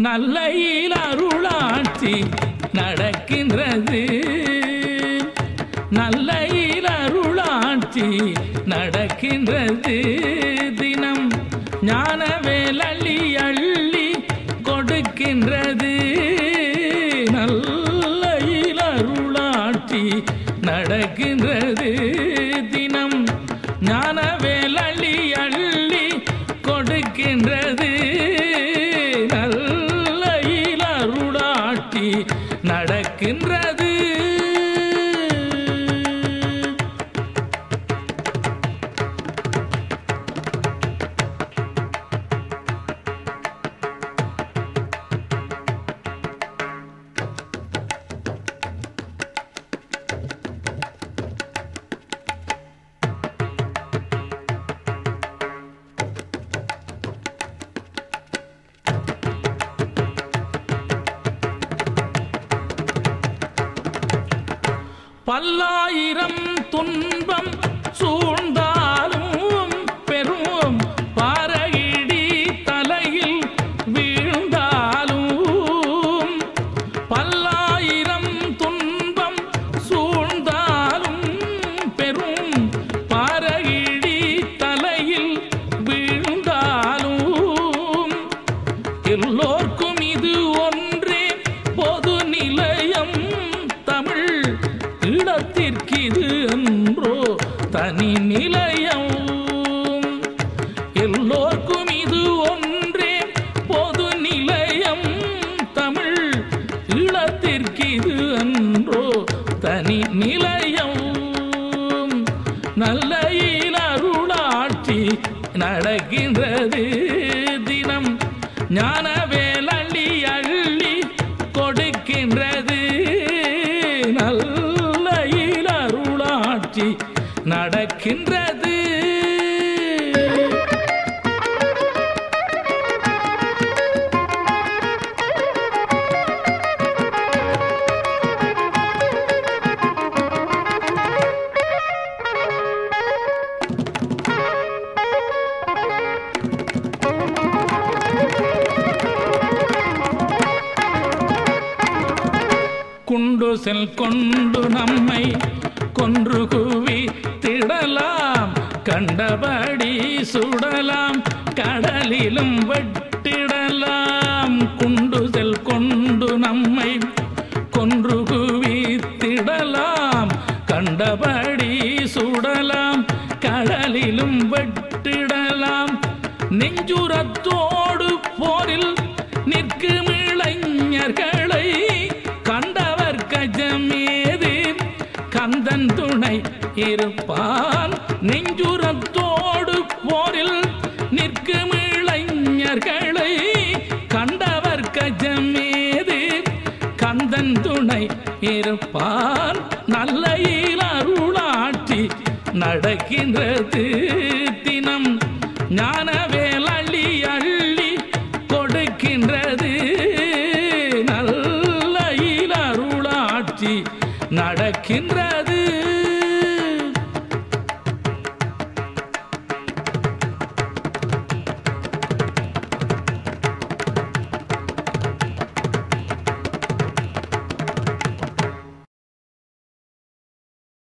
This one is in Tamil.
நல்ல அருளாட்சி நடக்கின்றது நல்ல அருளாட்சி நடக்கின்றது தினம் ஞான வேலள்ளி அள்ளி கொடுக்கின்றது நல்ல அருளாட்சி நடக்கின்றது தினம் ஞான வேலள்ளி அள்ளி கொடுக்கின்றது நல்ல அருளாட்சி நடக்கின்றது பல்லாயிரம் துன்பம் சூழ்ந்தாலும் பெரும் பாறையிடி தலையில் வீழ்ந்தாலும் பல்லாயிரம் துன்பம் சூழ்ந்தாலும் பெரும் பாறையிடி தலையில் வீழ்ந்தாலும் எல்லோர்க்கும் இது ஒன்றே பொது நிலையம் தமிழ் இடத்திற்கிது என்றோ தனி நிலையம் எல்லோர்க்கும் இது ஒன்றே பொது நிலையம் தமிழ் ஈழத்திற்கிது என்றோ தனி நிலையம் நல்ல அருளாட்சி நடக்கின்றது தினம் ஞான வேலள்ளி அள்ளி கொடுக்கின்றது நல்ல அருளாட்சி நடக்கின்றது குண்டு செல் கொண்டு நம்மை கொன்று குவி திடலாம் கண்டபடி சுடலாம் கடலிலும் வெட்டிடலாம் குண்டு செல் கொண்டு நம்மை கொன்று குவி திடலாம் கண்டபடி சுடலாம் கடலிலும் வெட்டிடலாம் நெஞ்சுரத்தோடு போரில் நிற்கும் இளைஞர்களை கண்டவர் கஜமேது கந்தன் துணை இருப்பான் நெஞ்சுரத்தோடு போரில் நிற்கும் இளைஞர்களை கண்டவர் கஜமேது கந்தன் துணை இருப்பான் நல்ல அருளாட்சி நடக்கின்றது தினம் ஞான வேலள்ளி அள்ளி கொடுக்கின்றது நல்ல அருளாட்சி நடக்கின்றது